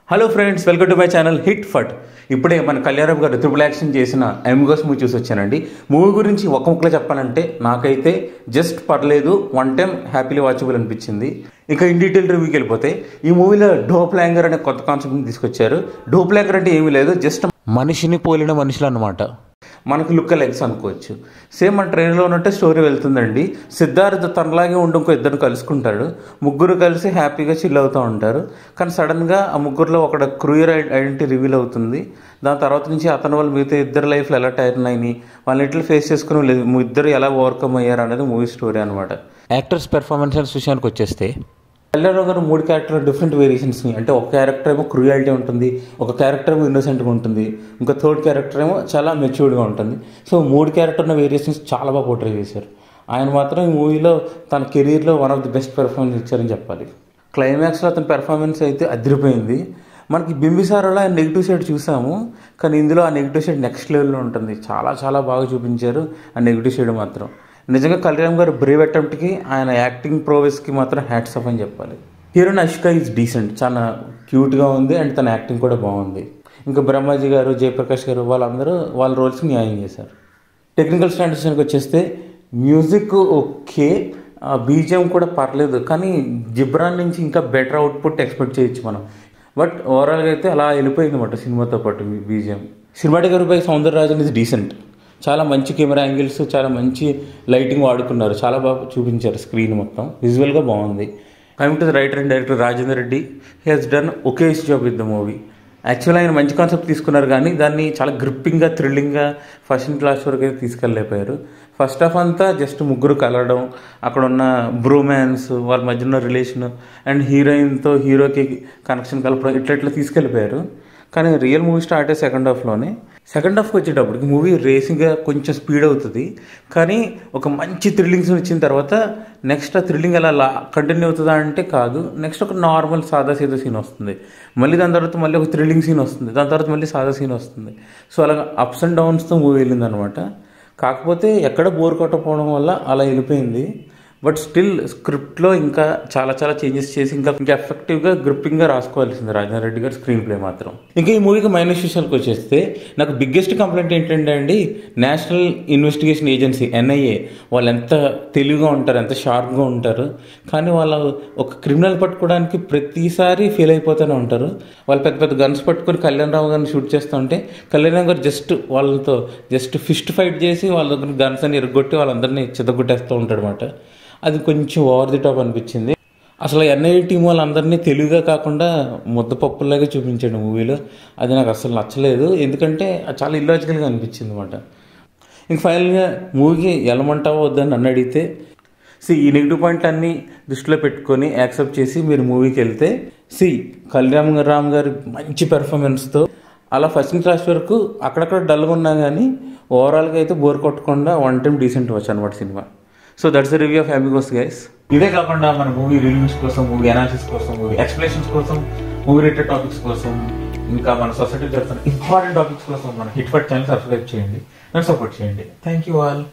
Hello friends welcome to my channel hit ఫట్ ఇప్పుడే మన కళ్యాణరావు గారు త్రిపుల్ యాక్షన్ చేసిన ఎంగోస్ మూవీ చూసి వచ్చానండి మూవీ గురించి ఒక ముక్కలో చెప్పాలంటే నాకైతే జస్ట్ పర్లేదు వన్ టైం హ్యాపీలీ వాచబుల్ అనిపించింది ఇక ఇన్ డీటెయిల్ రివ్యూకి వెళ్ళిపోతే ఈ మూవీలో డోప్ ల్యాంగర్ అనే కొత్త కాన్సెప్ట్ని తీసుకొచ్చారు డోప్ ల్యాంగర్ అంటే ఏమీ లేదు జస్ట్ మనిషిని పోలిన మనుషులు అనమాట మనకు లుక్ లెగ్స్ అనుకోవచ్చు సేమ్ మన ట్రైన్లో ఉన్నట్టే స్టోరీ వెళ్తుందండి సిద్ధార్థ్ తనలాగే ఉండి ఇంకో ఇద్దరు కలుసుకుంటాడు ముగ్గురు కలిసి హ్యాపీగా చిల్ అవుతూ ఉంటారు కానీ సడన్గా ఆ ముగ్గురులో ఒక క్రూయర్ ఐడెంటిటీ రివీల్ అవుతుంది దాని తర్వాత నుంచి అతని వాళ్ళు మిగతా ఇద్దరు లైఫ్లో ఎలా టైర్ అయినాయి వాళ్ళని ఎట్లా ఫేస్ చేసుకుని వీళ్ళు ఇద్దరు ఎలా ఓవర్కమ్ అయ్యారు అనేది మూవీ స్టోరీ అనమాట యాక్టర్స్ పెర్ఫార్మెన్స్ విషయానికి వచ్చేస్తే కళ్యాణరావు గారు మూడు క్యారెక్టర్ డిఫరెంట్ వేరియేషన్స్ని అంటే ఒక క్యారెక్టర్ ఏమో క్రూయాలిటీ ఉంటుంది ఒక క్యారెక్టర్ ఏమో ఇన్నోసెంట్గా ఉంటుంది ఇంకా థర్డ్ క్యారెక్టర్ ఏమో చాలా మెచ్యూర్డ్గా ఉంటుంది సో మూడు క్యారెక్టర్ ఉన్న వేరియేషన్స్ చాలా బాగా పోర్ట్రే చేశారు ఆయన మాత్రం ఈ మూవీలో తన కెరీర్లో one of the best performance ఇచ్చారని చెప్పాలి క్లైమాక్స్లో అతని పెర్ఫార్మెన్స్ అయితే అదిరిపోయింది మనకి బింబిసారలో ఆయన నెగిటివ్ సైడ్ చూసాము కానీ ఇందులో ఆ నెగిటివ్ సైడ్ నెక్స్ట్ లెవెల్లో ఉంటుంది చాలా చాలా బాగా చూపించారు ఆ నెగిటివ్ సైడ్ మాత్రం నిజంగా కళ్యాణ్ గారు బ్రేవ్ అటెంప్ట్కి ఆయన యాక్టింగ్ ప్రోవెస్కి మాత్రం హ్యాట్స్ ఆఫ్ అని చెప్పాలి హీరోయిన్ అష్క ఈజ్ డీసెంట్ చాలా క్యూట్గా ఉంది అండ్ తన యాక్టింగ్ కూడా బాగుంది ఇంకా బ్రహ్మాజీ గారు జయప్రకాష్ గారు వాళ్ళందరూ వాళ్ళ రోల్స్కి న్యాయం చేశారు టెక్నికల్ స్టాండర్డ్స్కి వచ్చేస్తే మ్యూజిక్ ఓకే బీజిఎం కూడా పర్లేదు కానీ జిబ్రాన్ నుంచి ఇంకా బెటర్ అవుట్పుట్ ఎక్స్పెక్ట్ చేయొచ్చు మనం బట్ ఓవరాల్గా అయితే అలా వెళ్ళిపోయింది అనమాట సినిమాతో పాటు BGM cinematography Soundararajan is decent చాలా మంచి కెమెరా యాంగిల్స్ చాలా మంచి లైటింగ్ వాడుకున్నారు చాలా బాగా చూపించారు స్క్రీన్ మొత్తం విజువల్గా బాగుంది coming to the writer and director Rajender Reddy he has done okay job with the movie actual ఆయన మంచి కాన్సెప్ట్ తీసుకున్నారు కానీ దాన్ని చాలా గ్రిప్పింగ్గా థ్రిల్లింగ్గా ఫస్ట్ క్లాస్ వరకు అయితే తీసుకెళ్ళలేకపోయారు ఫస్ట్ హాఫ్ అంతా జస్ట్ ముగ్గురు కలవడం అక్కడ ఉన్న బ్రోమాన్స్ వాళ్ళ మధ్య ఉన్న రిలేషన్ అండ్ హీరోయిన్తో హీరోకి కనెక్షన్ కలపడం ఇట్లా ఇట్లా తీసుకెళ్ళిపోయారు కానీ రియల్ మూవీ స్టార్ట్ అయ్యే సెకండ్ హాఫ్లోనే సెకండ్ హాఫ్కి వచ్చేటప్పటికి మూవీ రేసింగ్గా కొంచెం స్పీడ్ అవుతుంది కానీ ఒక మంచి థ్రిల్లింగ్స్ వచ్చిన తర్వాత నెక్స్ట్ ఆ థ్రిల్లింగ్ అలా లా కంటిన్యూ అవుతుందా అంటే కాదు నెక్స్ట్ ఒక నార్మల్ సాదా సీదా సీన్ వస్తుంది మళ్ళీ దాని తర్వాత మళ్ళీ ఒక థ్రిల్లింగ్ సీన్ వస్తుంది దాని తర్వాత మళ్ళీ సాదా సీన్ వస్తుంది సో అలా అప్స్ అండ్ డౌన్స్తో మూవీ వెళ్ళింది అనమాట కాకపోతే ఎక్కడ బోర్ కొట్టకపోవడం వల్ల అలా వెళ్ళిపోయింది బట్ స్టిల్ స్క్రిప్ట్లో ఇంకా చాలా చాలా చేంజెస్ చేసి ఇంకా ఇంకా ఎఫెక్టివ్గా గ్రిప్పింగ్గా రాసుకోవాల్సింది రాజేంద్ర రెడ్డి గారి స్క్రీన్ ప్లే మాత్రం ఇంకా ఈ మూవీకి మైనస్ విషయానికి వచ్చేస్తే నాకు బిగ్గెస్ట్ కంప్లైంట్ ఏంటంటే అండి నేషనల్ ఇన్వెస్టిగేషన్ ఏజెన్సీ ఎన్ఐఏ వాళ్ళు ఎంత తెలివిగా ఉంటారు ఎంత షార్ప్గా ఉంటారు కానీ వాళ్ళు ఒక క్రిమినల్ పట్టుకోవడానికి ప్రతిసారి ఫెయిల్ అయిపోతూనే ఉంటారు వాళ్ళు పెద్ద పెద్ద గన్స్ పట్టుకొని కళ్యాణరావు గారిని షూట్ చేస్తూ ఉంటే కళ్యాణరావు గారు జస్ట్ వాళ్ళతో జస్ట్ ఫిస్ట్ ఫైట్ చేసి వాళ్ళ దగ్గర గన్స్ అని ఎరగొట్టి వాళ్ళందరినీ చితగొట్టేస్తూ ఉంటాడు అనమాట అది కొంచెం ఓవర్ ది టాప్ అనిపించింది అసలు ఎన్ఐఏ టీం వాళ్ళందరినీ తెలుగుగా కాకుండా ముద్దపప్పులాగా చూపించాడు మూవీలో అది నాకు అసలు నచ్చలేదు ఎందుకంటే అది చాలా ఇల్లాజికల్గా అనిపించింది అనమాట ఇంక ఫైనల్గా మూవీకి వెళ్ళమంటావో వద్దని నన్ను అడిగితే సి ఈ నెగిటివ్ పాయింట్లు అన్నీ దృష్టిలో పెట్టుకొని యాక్సెప్ట్ చేసి మీరు మూవీకి వెళ్తే సి కళ్యాణ్ రామ్ గారి మంచి పెర్ఫార్మెన్స్తో అలా ఫస్ట్ క్లాస్ వరకు అక్కడక్కడ డల్గా ఉన్నా కానీ ఓవరాల్గా అయితే బోర్ కొట్టకుండా వన్ టైం డీసెంట్ వచ్చు అనమాట సినిమా so that's the review of Amigos guys ఇదే కాకుండా మన మూవీ రివ్యూస్ కోసం మూవీ అనాలిసిస్ కోసం మూవీ ఎక్స్ప్లెనేషన్స్ కోసం మూవీ రిలేటెడ్ టాపిక్స్ కోసం ఇంకా మన సొసైటీ జరుగుతున్న ఇంపార్టెంట్ టాపిక్స్ కోసం మన హిట్ ఫట్ ఛానల్ సబ్స్క్రైబ్ చేయండి నన్ను సపోర్ట్ చేయండి thank you all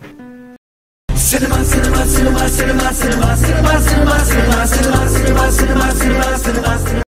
Cinema, cinema, cinema, cinema, cinema, cinema, cinema, cinema, cinema, cinema, cinema, cinema, cinema, cinema.